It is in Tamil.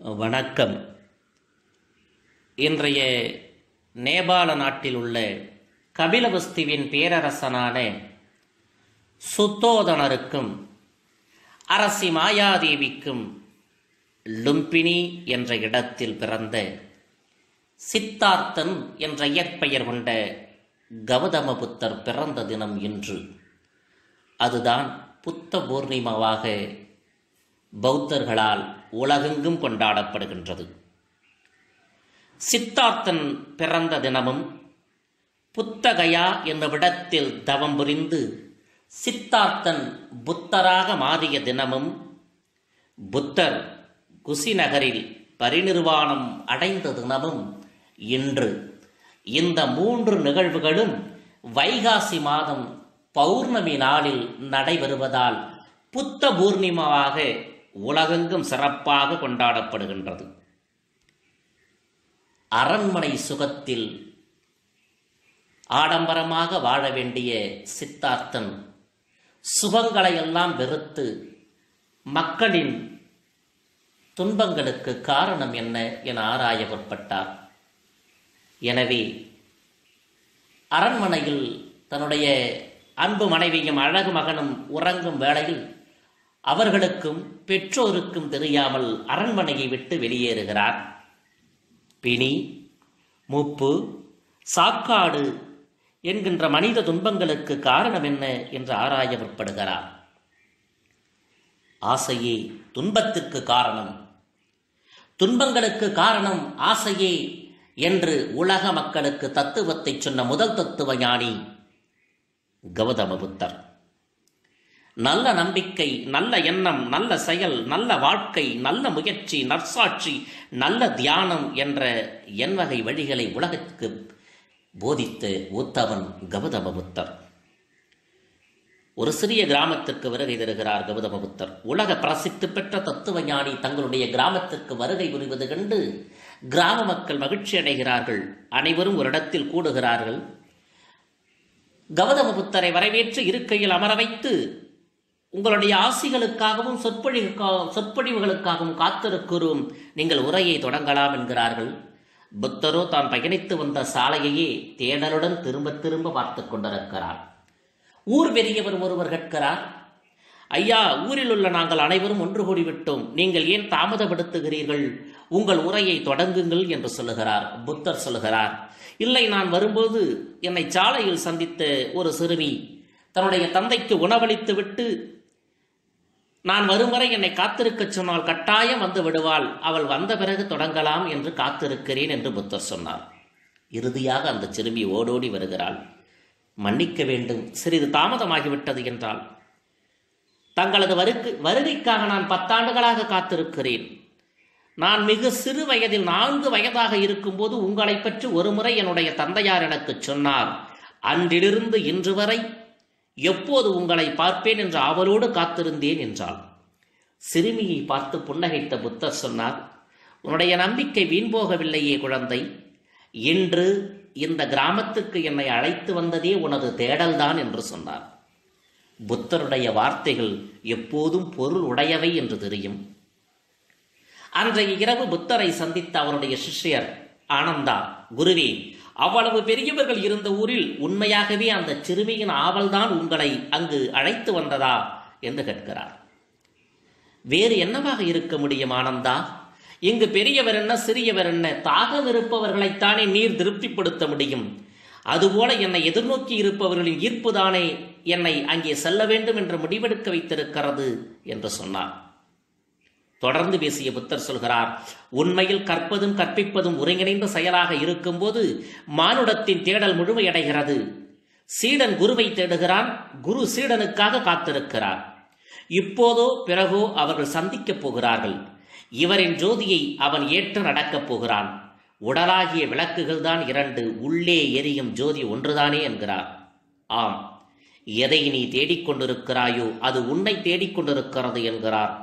வணக்கம் இன்றைய நேபாள நாட்டில் உள்ள கபிலவஸ்துவின் பேரரசனான சுத்தோதனருக்கும் அரசி மாயாதேவிக்கும் லும்பினி என்ற இடத்தில் பிறந்த சித்தார்த்தன் என்ற இயற்பெயர் கொண்ட கௌதம புத்தர் பிறந்த தினம் இன்று அதுதான் புத்த பூர்ணிமாவாக பௌத்தர்களால் உலகெங்கும் கொண்டாடப்படுகின்றது சித்தார்த்தன் பிறந்த தினமும் புத்தகயா என்ற விடத்தில் தவம் புரிந்து சித்தார்த்தன் புத்தராக மாறிய தினமும் புத்தர் குசிநகரில் பரிநிர்வாணம் அடைந்த தினமும் இன்று இந்த மூன்று நிகழ்வுகளும் வைகாசி மாதம் பௌர்ணமி நாளில் நடைபெறுவதால் புத்த பூர்ணிமாவாக உலகெங்கும் சிறப்பாக கொண்டாடப்படுகின்றது அரண்மனை சுகத்தில் ஆடம்பரமாக வாழ வேண்டிய சித்தார்த்தன் சுகங்களையெல்லாம் வெறுத்து மக்களின் துன்பங்களுக்கு காரணம் என்ன என ஆராய முற்பட்டார் எனவே அரண்மனையில் தன்னுடைய அன்பு மனைவியும் அழகு மகனும் உறங்கும் வேளையில் அவர்களுக்கும் பெற்றோருக்கும் தெரியாமல் அரண்மனையை விட்டு வெளியேறுகிறார் பிணி முப்பு சாக்காடு என்கின்ற மனித துன்பங்களுக்கு காரணம் என்ன என்று ஆராய முற்படுகிறார் ஆசையே துன்பத்திற்கு காரணம் துன்பங்களுக்கு காரணம் ஆசையே என்று உலக மக்களுக்கு தத்துவத்தை சொன்ன முதல் தத்துவ ஞானி கௌதம புத்தர் நல்ல நம்பிக்கை நல்ல எண்ணம் நல்ல செயல் நல்ல வாழ்க்கை நல்ல முயற்சி நற்சாட்சி நல்ல தியானம் என்ற எண்வகை வழிகளை உலகத்துக்கு போதித்த உத்தவன் கௌதம புத்தர் ஒரு சிறிய கிராமத்திற்கு வருகை தருகிறார் கௌதம புத்தர் உலக பிரசித்தி பெற்ற தத்துவ ஞானி தங்களுடைய கிராமத்திற்கு வருகை புரிவது கண்டு கிராம மக்கள் மகிழ்ச்சி அடைகிறார்கள் அனைவரும் ஒரு இடத்தில் கூடுகிறார்கள் கௌதம புத்தரை வரவேற்று இருக்கையில் அமர வைத்து உங்களுடைய ஆசிகளுக்காகவும் சொற்பொழிவுக்கா- சொற்பொழிவுகளுக்காகவும் காத்திருக்கிறோம் நீங்கள் உரையை தொடங்கலாம் என்கிறார்கள் புத்தரோ தான் பயணித்து வந்த சாலையையே தேடலுடன் திரும்ப திரும்ப பார்த்து கொண்டிருக்கிறார் ஊர் பெரியவர் ஒருவர் கேட்கிறார் ஐயா ஊரில் உள்ள நாங்கள் அனைவரும் ஒன்று கூடி விட்டோம் நீங்கள் ஏன் தாமதப்படுத்துகிறீர்கள் உங்கள் உரையை தொடங்குங்கள் என்று சொல்லுகிறார் புத்தர் சொல்லுகிறார் இல்லை நான் வரும்போது என்னை சாலையில் சந்தித்த ஒரு சிறுமி தன்னுடைய தந்தைக்கு உணவளித்து விட்டு நான் வரும் வரை என்னை காத்திருக்கச் சொன்னால் கட்டாயம் வந்து விடுவாள் அவள் வந்த பிறகு தொடங்கலாம் என்று காத்திருக்கிறேன் என்று புத்தர் சொன்னார் இறுதியாக அந்த சிறுமி ஓடோடி வருகிறாள் மன்னிக்க வேண்டும் சிறிது தாமதமாகிவிட்டது என்றால் தங்களது வருகை வருகைக்காக நான் பத்தாண்டுகளாக காத்திருக்கிறேன் நான் மிக சிறு வயதில் நான்கு வயதாக இருக்கும்போது உங்களை பற்றி ஒருமுறை என்னுடைய தந்தையார் எனக்கு சொன்னார் அன்றிலிருந்து இன்று வரை எப்போது உங்களை பார்ப்பேன் என்ற ஆவலோடு காத்திருந்தேன் என்றாள் சிறுமியை பார்த்து புன்னகைத்த புத்தர் சொன்னார் உன்னுடைய நம்பிக்கை வீண் போகவில்லையே குழந்தை இன்று இந்த கிராமத்துக்கு என்னை அழைத்து வந்ததே உனது தேடல்தான் என்று சொன்னார் புத்தருடைய வார்த்தைகள் எப்போதும் பொருள் உடையவை என்று தெரியும் அன்றைய இரவு புத்தரை சந்தித்த அவருடைய சிஷ்யர் ஆனந்தா குருவே அவ்வளவு பெரியவர்கள் இருந்த ஊரில் உண்மையாகவே அந்த சிறுமியின் ஆவல்தான் உங்களை அங்கு அழைத்து வந்ததா என்று கேட்கிறார் வேறு என்னவாக இருக்க முடியும் ஆனந்தா இங்கு பெரியவர் என்ன சிறியவர் என்ன தாகம் இருப்பவர்களைத்தானே நீர் திருப்திப்படுத்த முடியும் அதுபோல என்னை எதிர்நோக்கி இருப்பவர்களின் ஈர்ப்புதானே என்னை அங்கே செல்ல வேண்டும் என்று முடிவெடுக்க வைத்திருக்கிறது என்று சொன்னார் தொடர்ந்து பேசிய புத்தர் சொல்கிறார் உண்மையில் கற்பதும் கற்பிப்பதும் ஒருங்கிணைந்த செயலாக இருக்கும்போது மானுடத்தின் தேடல் முழுமையடைகிறது சீடன் குருவை தேடுகிறான் குரு சீடனுக்காக காத்திருக்கிறார் இப்போதோ பிறகோ அவர்கள் சந்திக்கப் போகிறார்கள் இவரின் ஜோதியை அவன் ஏற்று நடக்கப் போகிறான் உடலாகிய விளக்குகள் தான் இரண்டு உள்ளே எரியும் ஜோதி ஒன்றுதானே என்கிறார் ஆம் எதை நீ தேடிக்கொண்டிருக்கிறாயோ அது உன்னை தேடிக்கொண்டிருக்கிறது என்கிறார்